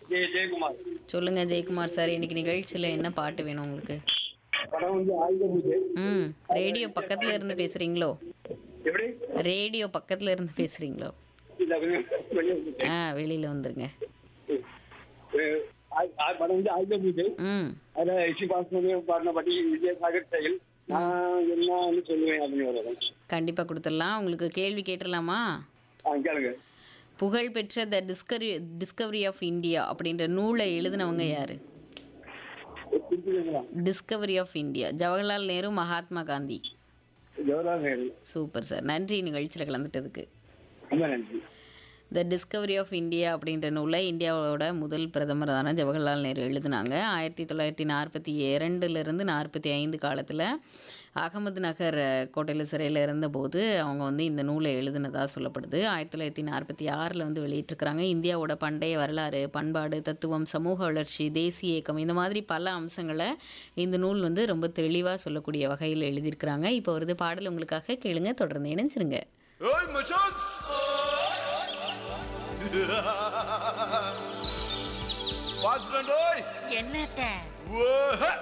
ஜெய ஜெயக்குமார் சொல்லுங்க ஜெயக்குமார் சார் இன்னைக்கு நிகழ்ச்சியில் என்ன பாட்டு வேணும் உங்களுக்கு படம் வந்து ஆயுத பூஜை ம் ரேடியோ பக்கத்துல இருந்து பேசுறீங்களோ எப்படி ரேடியோ பக்கத்துல இருந்து பேசுறீங்களோ இல்ல கொஞ்சம் வெளியே வந்துட்டேன். ஆ வெளியில வந்துருங்க அஹ் ஆ- ஆ- படம் வந்து ஆயுத பூஜை ம் அதுல இசி பாஸ்மதி பாடின பட்டி விஜயசாகர் செயல் நான் என்னன்னு சொல்லுவேன் அப்படின்னு வரும் கண்டிப்பா கொடுத்துடலாம் உங்களுக்கு கேள்வி கேட்டுடலாமா ஆ கேளுங்க புகழ்பெற்ற the discovery discovery of India அப்படின்ற நூலை எழுதினவங்க யாரு திருப்பிங்களா discovery of India Jawaharlal Nehru Mahatma Gandhi Jawaharlal Nehru super sir நன்றி நிகழ்ச்சியில் கலந்துட்டதுக்கு ரொம்ப நன்றி த டிஸ்கவரி ஆஃப் இந்தியா அப்படின்ற நூலை இந்தியாவோட முதல் பிரதமரான ஜவஹர்லால் நேரு எழுதினாங்க ஆயிரத்தி தொள்ளாயிரத்தி நாற்பத்தி இரண்டுலேருந்து நாற்பத்தி ஐந்து காலத்தில் அகமது நகர் கோட்டையில் சிறையில் இருந்தபோது அவங்க வந்து இந்த நூலை எழுதினதாக சொல்லப்படுது ஆயிரத்தி தொள்ளாயிரத்தி நாற்பத்தி ஆறில் வந்து வெளியிட்டிருக்கிறாங்க இந்தியாவோட பண்டைய வரலாறு பண்பாடு தத்துவம் சமூக வளர்ச்சி தேசிய இயக்கம் இந்த மாதிரி பல அம்சங்களை இந்த நூல் வந்து ரொம்ப தெளிவாக சொல்லக்கூடிய வகையில் எழுதியிருக்கிறாங்க இப்போ வருது பாடல் உங்களுக்காக கேளுங்க தொடர்ந்து இணைஞ்சிருங்க Hey, Machans! Watchman, oi! என்னத்த Whoa!